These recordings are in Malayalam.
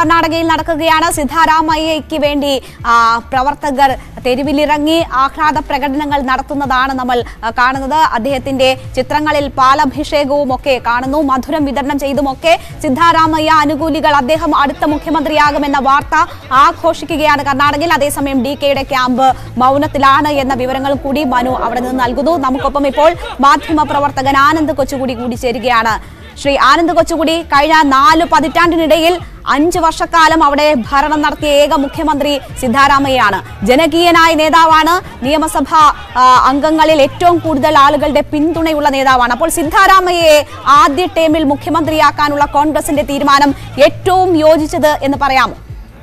കർണാടകയിൽ നടക്കുകയാണ് സിദ്ധാരാമയ്യയ്ക്ക് വേണ്ടി ആ, പ്രവർത്തകർ തെരുവിലിറങ്ങി ആഹ്ലാദ പ്രകടനങ്ങൾ നടത്തുന്നതാണ് നമ്മൾ ആ, കാണുന്നത് അദ്ദേഹത്തിന്റെ ചിത്രങ്ങളിൽ പാലഭിഷേകവും ഒക്കെ കാണുന്നു മധുരം വിതരണം ചെയ്തുമൊക്കെ സിദ്ധാരാമയ്യ അനുകൂലികൾ അദ്ദേഹം അടുത്ത മുഖ്യമന്ത്രിയാകുമെന്ന വാർത്ത ആഘോഷിക്കുകയാണ് കർണാടകയിൽ അതേസമയം ഡി കെയുടെ ക്യാമ്പ് മൗനത്തിലാണ് എന്ന വിവരങ്ങൾ കൂടി മനു അവിടെ നിന്ന് നൽകുന്നു നമുക്കൊപ്പം ഇപ്പോൾ മാധ്യമ പ്രവർത്തകൻ ആനന്ദ് കൊച്ചുകൂടി കൂടി ചേരുകയാണ് ശ്രീ ആനന്ദ് കൊച്ചുകൂടി കഴിഞ്ഞ നാല് പതിറ്റാണ്ടിനിടയിൽ അഞ്ച് വർഷക്കാലം അവിടെ ഭരണം നടത്തിയ ഏക മുഖ്യമന്ത്രി സിദ്ധാരാമയ്യയാണ് ജനകീയനായ നേതാവാണ് നിയമസഭ ആ, അംഗങ്ങളിൽ ഏറ്റവും കൂടുതൽ ആളുകളുടെ പിന്തുണയുള്ള നേതാവാണ് അപ്പോൾ സിദ്ധാരാമയ്യയെ ആദ്യ ടേമിൽ മുഖ്യമന്ത്രിയാക്കാനുള്ള കോൺഗ്രസിന്റെ തീരുമാനം ഏറ്റവും യോജിച്ചത് എന്ന് പറയാമോ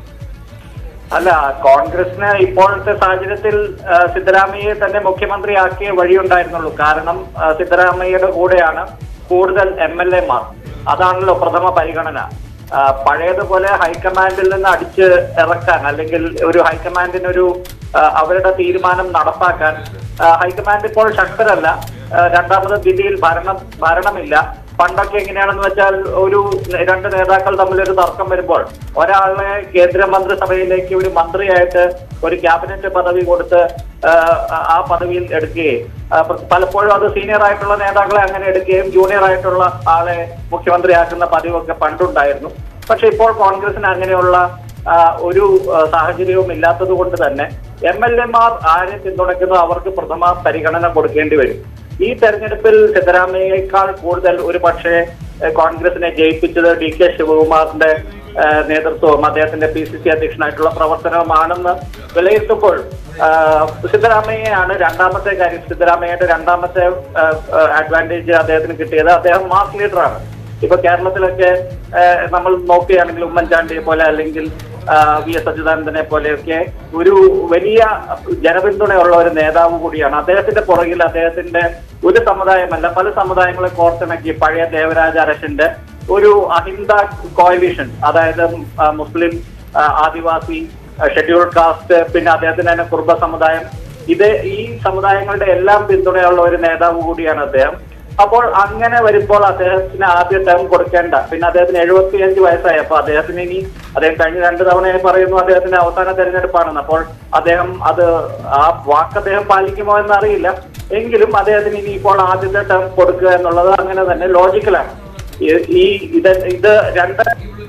അല്ല കോൺഗ്രസിന് ഇപ്പോഴത്തെ സാഹചര്യത്തിൽ ആ, സിദ്ധരാമയ്യയെ തന്നെ മുഖ്യമന്ത്രിയാക്കിയ വഴിയുണ്ടായിരുന്നുള്ളൂ കാരണം ആ, സിദ്ധരാമയ്യയുടെ കൂടെയാണ് കൂടുതൽ എം എൽ എമാർ അതാണല്ലോ പ്രഥമ പരിഗണന ആ, പഴയതുപോലെ ഹൈക്കമാൻഡിൽ നിന്ന് അടിച്ച് ഇറക്കാൻ അല്ലെങ്കിൽ ഒരു ഹൈക്കമാൻഡിനൊരു ആ, അവരുടെ തീരുമാനം നടപ്പാക്കാൻ ആ, ഹൈക്കമാൻഡ് ഇപ്പോൾ ശക്തരല്ല ആ, രണ്ടാമത് ദില്ലിയിൽ ഭരണം ഭരണമില്ല പണ്ടൊക്കെ എങ്ങനെയാണെന്ന് വെച്ചാൽ ഒരു രണ്ട് നേതാക്കൾ തമ്മിൽ ഒരു തർക്കം വരുമ്പോൾ ഒരാളെ കേന്ദ്രമന്ത്രിസഭയിലേക്ക് ഒരു മന്ത്രിയായിട്ട് ഒരു ക്യാബിനറ്റ് പദവി കൊടുത്ത് ആ, ആ പദവിയിൽ എടുക്കുകയും ആ, പ- പലപ്പോഴും അത് സീനിയർ ആയിട്ടുള്ള നേതാക്കളെ അങ്ങനെ എടുക്കുകയും ജൂനിയർ ആയിട്ടുള്ള ആളെ മുഖ്യമന്ത്രിയാക്കുന്ന പതിവൊക്കെ പണ്ടുണ്ടായിരുന്നു പക്ഷെ ഇപ്പോൾ കോൺഗ്രസിന് അങ്ങനെയുള്ള ആ, ഒരു ആ, സാഹചര്യവും ഇല്ലാത്തത് കൊണ്ട് തന്നെ എം എൽ എമാർ ആരെ പിന്തുണയ്ക്കുന്നു അവർക്ക് പ്രഥമ പരിഗണന കൊടുക്കേണ്ടി വരും ഈ തെരഞ്ഞെടുപ്പിൽ സിദ്ധരാമയ്യേക്കാൾ കൂടുതൽ ഒരു പക്ഷേ ഏഹ്, കോൺഗ്രസിനെ ജയിപ്പിച്ചത് ഡി കെ ശിവകുമാറിന്റെ ഏഹ്, നേതൃത്വവും അദ്ദേഹത്തിന്റെ പി സി സി അധ്യക്ഷനായിട്ടുള്ള പ്രവർത്തനവുമാണെന്ന് വിലയിരുത്തുമ്പോൾ ആഹ്, സിദ്ധരാമയ്യയാണ് രണ്ടാമത്തെ കാര്യം സിദ്ധരാമയ്യയുടെ രണ്ടാമത്തെ അഡ്വാൻറ്റേജ് അദ്ദേഹത്തിന് കിട്ടിയത് അദ്ദേഹം മാസ് ലീഡറാണ് ഇപ്പൊ കേരളത്തിലൊക്കെ ഏഹ്, നമ്മൾ നോക്കുകയാണെങ്കിൽ ഉമ്മൻചാണ്ടിയെ പോലെ അല്ലെങ്കിൽ ആഹ്, വി എസ് അച്യുതാനന്ദനെ പോലെയൊക്കെ ഒരു വലിയ ജനപിന്തുണയുള്ള ഒരു നേതാവ് കൂടിയാണ് അദ്ദേഹത്തിന്റെ പുറകിൽ അദ്ദേഹത്തിന്റെ ഒരു സമുദായമല്ല പല സമുദായങ്ങളെ കോർത്തിണക്കി പഴയ ദേവരാജ അരശന്റെ ഒരു അഹിന്ദ കോയലിഷൻ അതായത് ആ, മുസ്ലിം ആ, ആദിവാസി ഷെഡ്യൂൾ കാസ്റ്റ് പിന്നെ അദ്ദേഹത്തിന് തന്നെ കുർബ സമുദായം ഇത് ഈ സമുദായങ്ങളുടെ എല്ലാം പിന്തുണയുള്ള ഒരു നേതാവ് കൂടിയാണ് അദ്ദേഹം അപ്പോൾ അങ്ങനെ വരുമ്പോൾ അദ്ദേഹത്തിന് ആദ്യ ടേം കൊടുക്കേണ്ട പിന്നെ അദ്ദേഹത്തിന് എഴുപത്തിയഞ്ച് വയസ്സായി അപ്പൊ അദ്ദേഹത്തിന് ഇനി അദ്ദേഹം കഴിഞ്ഞ രണ്ട് തവണയായി പറയുന്നു അദ്ദേഹത്തിന്റെ അവസാന തെരഞ്ഞെടുപ്പാണെന്ന് അപ്പോൾ അദ്ദേഹം അത് ആ വാക്ക് അദ്ദേഹം പാലിക്കുമോ എന്ന് അറിയില്ല എങ്കിലും അദ്ദേഹത്തിന് ഇനി ഇപ്പോൾ ആദ്യത്തെ ടേം കൊടുക്കുക എന്നുള്ളത് അങ്ങനെ തന്നെ ലോജിക്കലാണ് ഈ- ഈ ഇത് ഇത് രണ്ട്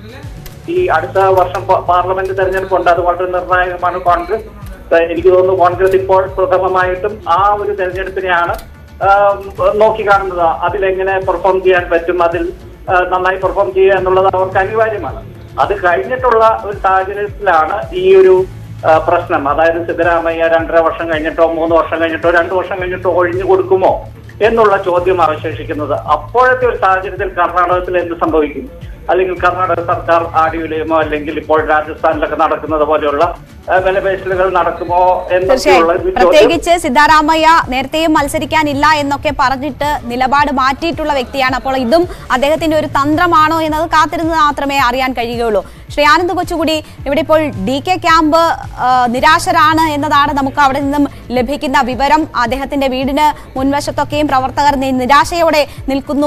ഈ അടുത്ത വർഷം പ- പാർലമെന്റ് തെരഞ്ഞെടുപ്പുണ്ട് അത് വളരെ നിർണായകമാണ് കോൺഗ്രസ് ഏഹ് എനിക്ക് തോന്നുന്നു കോൺഗ്രസ് ഇപ്പോൾ പ്രഥമമായിട്ടും ആ ഒരു തെരഞ്ഞെടുപ്പിനെയാണ് ആം, നോക്കി കാണുന്നത് അതിലെങ്ങനെ പെർഫോം ചെയ്യാൻ പറ്റും അതിൽ ആ, നന്നായി പെർഫോം ചെയ്യുക എന്നുള്ളത് അവർക്ക് അനിവാര്യമാണ് അത് കഴിഞ്ഞിട്ടുള്ള ഒരു സാഹചര്യത്തിലാണ് ഈ ഒരു ആ, പ്രശ്നം അതായത് സിദ്ധരാമയ്യ രണ്ടര വർഷം കഴിഞ്ഞിട്ടോ മൂന്ന് വർഷം കഴിഞ്ഞിട്ടോ രണ്ടു വർഷം കഴിഞ്ഞിട്ടോ ഒഴിഞ്ഞു കൊടുക്കുമോ എന്നുള്ള ചോദ്യം അവശേഷിക്കുന്നത് അപ്പോഴത്തെ ഒരു സാഹചര്യത്തിൽ കർണാടകത്തിൽ എന്ത് സംഭവിക്കും അല്ലെങ്കിൽ കർണാടക സർക്കാർ ആടിയുലയുമോ അല്ലെങ്കിൽ ഇപ്പോൾ രാജസ്ഥാനിലൊക്കെ നടക്കുന്നത് പോലെയുള്ള ആ, വിലപേശലുകൾ നടക്കുമോ എന്നൊക്കെയുള്ള തീർച്ചയായും ഒരു ചോദ്യം പ്രത്യേകിച്ച് സിദ്ധാരാമയ്യ നേരത്തെയും മത്സരിക്കാനില്ല എന്നൊക്കെ പറഞ്ഞിട്ട് നിലപാട് മാറ്റിയിട്ടുള്ള വ്യക്തിയാണ് അപ്പോൾ ഇതും അദ്ദേഹത്തിന്റെ ഒരു തന്ത്രമാണോ എന്നത് കാത്തിരുന്ന് മാത്രമേ അറിയാൻ കഴിയുകയുള്ളൂ ശ്രീ ആനന്ദ് കൊച്ചുകൂടി ഇവിടെ ഇപ്പോൾ ഡി കെ ക്യാമ്പ് ആ, നിരാശരാണ് എന്നതാണ് നമുക്ക് അവിടെ നിന്നും ലഭിക്കുന്ന വിവരം അദ്ദേഹത്തിന്റെ വീടിന് മുൻവശത്തൊക്കെയും പ്രവർത്തകർ നി- നിരാശയോടെ നിൽക്കുന്നു